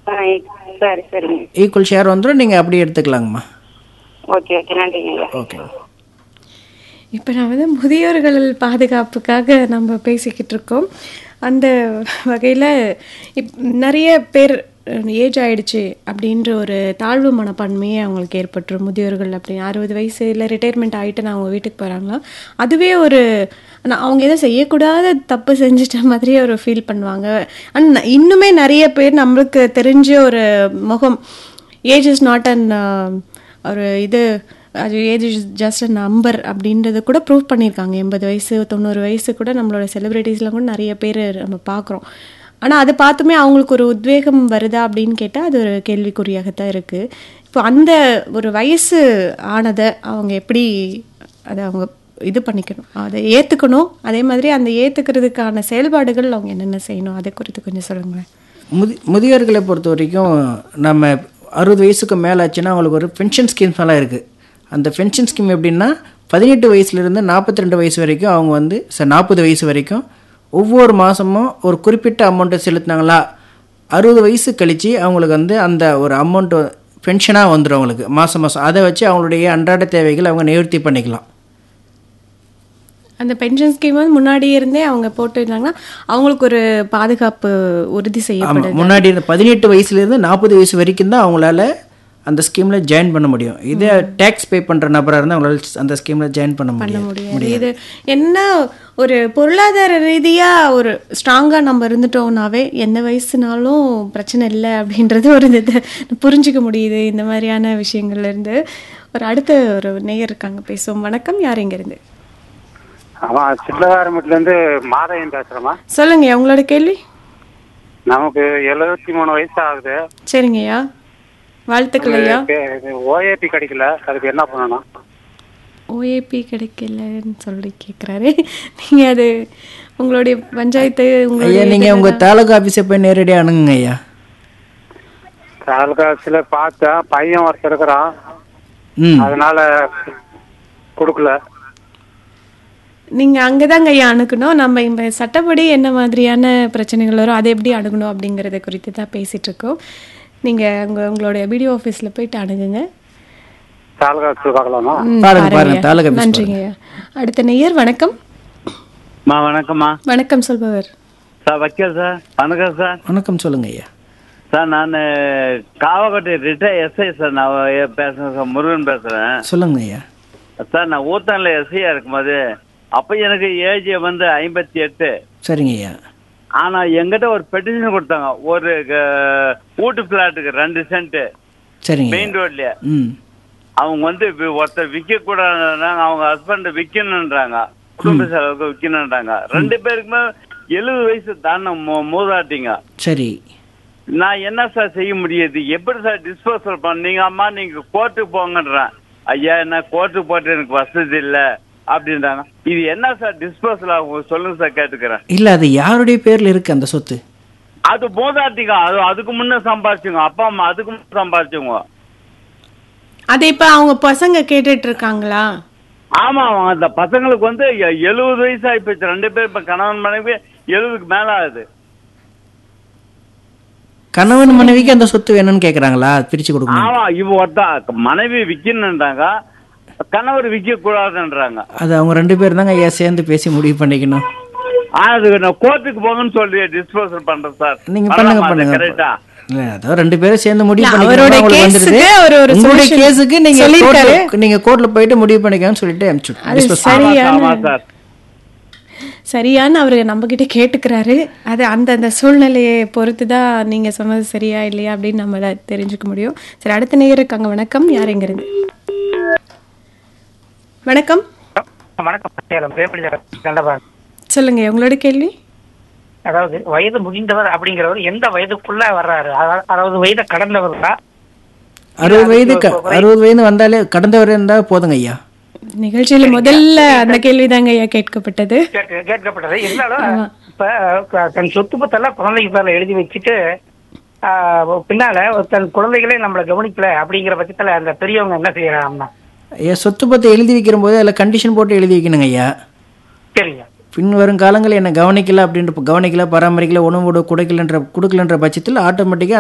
ஆ, சரி சரிங்க equal share வந்துடும் நீங்கள் அப்படியே எடுத்துக்கலாங்கம்மா ஓகே ஓகே நன்றிங்க ஐயா ஓகே இப்போ நான் வந்து முதியோர்கள் பாதுகாப்புக்காக நம்ம பேசிக்கிட்டு இருக்கோம் அந்த வகையில் இப் நிறைய பேர் ஏஜ் ஆயிடுச்சு அப்படின்ற ஒரு தாழ்வு மனப்பான்மையே அவங்களுக்கு ஏற்பட்டுரும் முதியோர்கள் அப்படி அறுபது வயசு இல்லை ரிட்டையர்மெண்ட் ஆகிட்டு நான் அவங்க வீட்டுக்கு போகிறாங்களா அதுவே ஒரு நான் அவங்க எதுவும் செய்யக்கூடாத தப்பு செஞ்சிட்ட மாதிரியே ஒரு ஃபீல் பண்ணுவாங்க அண்ட் இன்னுமே நிறைய பேர் நம்மளுக்கு தெரிஞ்ச ஒரு முகம் ஏஜ் இஸ் நாட் அன் ஒரு இது அது age is just a number அப்படின்றத கூட ப்ரூவ் பண்ணியிருக்காங்க எண்பது வயசு தொண்ணூறு வயசு கூட நம்மளோட செலிப்ரிட்டிஸில் கூட நிறைய பேர் நம்ம பார்க்குறோம் ஆனால் அதை பார்த்துமே அவங்களுக்கு ஒரு உத்வேகம் வருதா அப்படின்னு கேட்டால் அது ஒரு கேள்விக்குறியாகத்தான் இருக்குது இப்போ அந்த ஒரு வயசு ஆனதை அவங்க எப்படி அதை அவங்க இது பண்ணிக்கணும் அதை ஏற்றுக்கணும் அதே மாதிரி அந்த ஏற்றுக்கிறதுக்கான செயல்பாடுகள் அவங்க என்னென்ன செய்யணும் அதை குறித்து கொஞ்சம் சொல்லுங்களேன் முதி முதியோர்களை பொறுத்த வரைக்கும் நம்ம அறுபது வயசுக்கு மேலே ஆச்சுன்னா அவங்களுக்கு ஒரு பென்ஷன் ஸ்கீம்ஸ் எல்லாம் இருக்குது அந்த பென்ஷன் ஸ்கீம் எப்படின்னா பதினெட்டு வயசுலேருந்து நாற்பத்தி ரெண்டு வயசு வரைக்கும் அவங்க வந்து சார் நாற்பது வயசு வரைக்கும் ஒவ்வொரு மாதமும் ஒரு குறிப்பிட்ட அமௌண்ட்டை செலுத்தினாங்களா அறுபது வயசு கழித்து அவங்களுக்கு வந்து அந்த ஒரு அமௌண்ட்டு பென்ஷனாக வந்துடும் அவங்களுக்கு மாதம் மாதம் அதை வச்சு அவங்களுடைய அன்றாட தேவைகள் அவங்க நிவர்த்தி பண்ணிக்கலாம் அந்த பென்ஷன் ஸ்கீம் வந்து முன்னாடியே இருந்தே அவங்க போட்டுருந்தாங்கன்னா அவங்களுக்கு ஒரு பாதுகாப்பு உறுதி செய்யப்படுது ஆமாம் முன்னாடி இருந்த பதினெட்டு வயசுலேருந்து நாற்பது வயசு வரைக்கும் தான் அவங்களால அந்த ஸ்கீமில் ஜாயின் பண்ண முடியும் இதே டேக்ஸ் பே பண்ணுற நபராக இருந்தால் அவங்களால அந்த ஸ்கீமில் ஜாயின் பண்ண முடியும் முடியாது இது என்ன ஒரு பொருளாதார ரீதியா ஒரு ஸ்ட்ராங்கா நம்ம இருந்துட்டோம்னாவே எந்த வயசுனாலும் பிரச்சனை இல்லை அப்படின்றது ஒரு இதை புரிஞ்சுக்க முடியுது இந்த மாதிரியான விஷயங்கள்ல இருந்து ஒரு அடுத்த ஒரு நேயர் இருக்காங்க பேசுவோம் வணக்கம் யார் இங்க இருந்து ஆமா சில்லகாரமட்டில இருந்து மாதையன் பேசுறேம்மா சொல்லுங்க உங்களோட கேள்வி நமக்கு எழுபத்தி மூணு வயசு ஆகுது சரிங்கய்யா வாழ்த்துக்கள் ஐயா ஓஏபி கிடைக்கல அதுக்கு என்ன பண்ணணும் ஓஏபி கிடைக்கலன்னு சொல்லி கேட்குறாரு நீங்க அது உங்களுடைய பஞ்சாயத்து ஐயா உங்களுடைய நீங்கள் உங்கள் தாலுகா ஆஃபீஸை போய் நேரடியாக அணுகுங்க ஐயா தாலுகாசில பார்த்தேன் பையன் ஒருத்தர் இருக்கிறான் ம் அதனால கொடுக்கல நீங்க அங்கதாங்க ஐயா அணுகணும் நம்ம இந்த சட்டப்படி என்ன மாதிரியான பிரச்சனைகள் வரும் அதை எப்படி அணுகணும் அப்படிங்கறத குறித்து தான் பேசிட்டு இருக்கோம் நீங்க அங்க உங்களுடைய பிடிஓ ஆஃபீஸ்ல போயிட்டு அணுகுங்க தாலுகாசில் பார்க்கலாமா ம், பாருங்க, பாருங்க பாருங்க, ஐயா. தாலுகா ஆபீஸ் நன்றிங்க ஐயா அடுத்த நேயர் வணக்கம் மா வணக்கம்மா வணக்கம் சொல்பவர் சார் வக்கீல் சார் வணக்கம் சார் வணக்கம் சொல்லுங்க ஐயா சார் நான் காவக்கோட்டை ரிட்டையர் எஸ்ஐ சார் நான் எ- பேசுறேன் சார் முருகன் பேசுறேன் சொல்லுங்க ஐயா சார் நான் ஊத்தனில் எஸ்ஐயா இருக்கும்போது அப்போ எனக்கு ஏஜ் வந்து ஐம்பத்தி எட்டு சரிங்க ஐயா ஆனா எங்கிட்ட ஒரு பெட்டிஷன் கொடுத்தாங்க ஒரு க- வீட்டு பிளாட்டுக்கு ரெண்டு சென்ட் சரிங்க மெயின் ஐயா. ரோட்லயே ம் அவங்க வந்து வி- ஒருத்தர் விற்க கூடாதுன்றாங்க அவங்க ஹஸ்பண்ட் விற்கணுன்றாங்க குடும்ப செலவுக்கு விற்கணுன்றாங்க ரெண்டு பேருக்குமே எழுபது வயசு தானே மூ- மூதாட்டிங்க சரி நான் என்ன சார் செய்ய முடியுது எப்படி சார் டிஸ்போசல் பண்ணீங்க அம்மா நீங்க கோர்ட்டுக்கு போங்கன்றேன் ஐயா என்ன கோர்ட்டுக்கு போட்டு எனக்கு வசதி இல்ல அப்படின்றாங்க இது என்ன சார் டிஸ்போசல் ஆகும் சொல்லுங்க சார் கேட்டுக்கிறேன் இல்லை அது யாருடைய பேரில் இருக்குது அந்த சொத்து அது மூதாட்டிங்க அது அதுக்கு முன்ன சம்பாரிச்சுங்க அப்பா அம்மா அதுக்கு முன்ன சம்பாரிச்சுங்க அதை இப்ப அவங்க பசங்க கேட்டுட்டு இருக்காங்களா ஆமா அவங்க அந்த பசங்களுக்கு வந்து எ- எழுபது வயசு ஆயிப்போச்சு ரெண்டு பேர் இப்ப கணவன் மனைவி எழுபதுக்கு மேல ஆகுது கணவன் மனைவிக்கு அந்த சொத்து வேணும்னு கேட்குறாங்களா பிரித்து கொடுக்கணும் ஆமா இவ ஒருத்தா மனைவி விக்கணுன்றாங்க கணவர் விற்க கூடாதுன்றாங்க அது அவங்க ரெண்டு பேர் தாங்க ஐயா சேர்ந்து பேசி முடிவு பண்ணிக்கணும் ஆ, அது நான் கோர்ட்டுக்கு போங்கன்னு சொல்லி டிஸ்போசல் பண்றேன் சார் நீங்க பண்ணுங்க பண்ணுங்க கரெக்டா இல்ல அதாவது ரெண்டு பேரும் சேர்ந்து முடிவு இல்ல, பண்ணிக்கணும் அவரோட உங்களுக்கு வந்துருது கேஸுக்கு அவர் ஒரு உங்களுடைய solution கேஸுக்கு நீங்க சொல்லியிருக்காரு. கோர்ட்ல நீங்க கோர்ட்ல போயிட்டு முடிவு பண்ணிக்கலாம்னு சொல்லிட்டு அனுப்பிச்சு அது dismiss சரியான ஆமா சார் சரியான அவரு நம்ம கிட்ட கேட்டுக்கிறாரு அது அந்த அந்த சூழ்நிலையை பொறுத்து தான் நீங்க சொன்னது சரியா இல்லையா அப்படின்னு நம்ம அதை தெரிஞ்சுக்க முடியும் சரி அடுத்த நேயர் இருக்காங்க வணக்கம் யார் எங்க இருந்து வணக்கம் வணக்கம் சேலம் பேப்படி கண்டபான் சொல்லுங்க உங்களோட கேள்வி அதாவது வயது முதிர்ந்தவர் அப்படிங்கிறவர் எந்த வயதுக்குள்ள வர்றாரு அதாவது- அதாவது வயதை கடந்தவர்களா அறுபது வயது க- அறுபது வயது வந்தாலே கடந்தவர் இருந்தா போதுங்க ஐயா நிகழ்ச்சியில முதல்ல அந்த கேள்விதாங்க ஐயா கேட்கப்பட்டது கேட்க- கேட்கப்பட்டது இருந்தாலும் இப்ப க- தன் சொத்து பத்தெல்லாம் குழந்தைக்கு பேர்ல எழுதி வச்சுட்டு ஆஹ், பின்னால தன் குழந்தைகளே நம்மளை கவனிக்கல அப்படிங்கிற பட்சத்துல அந்த பெரியவங்க என்ன செய்யறாங்கன்னா ஐயா சொத்து பத்தை எழுதி வைக்கிற போது அதில் கண்டிஷன் போட்டு எழுதி வைக்கணுங்க ஐயா சரிங்க பின் வரும் காலங்களில் என்ன கவனிக்கல அப்படின்ற கவனிக்கல பராமரிக்கல உணவு கொடுக்கலன்ற கொடுக்கலன்ற பட்சத்தில் ஆட்டோமேட்டிக்காக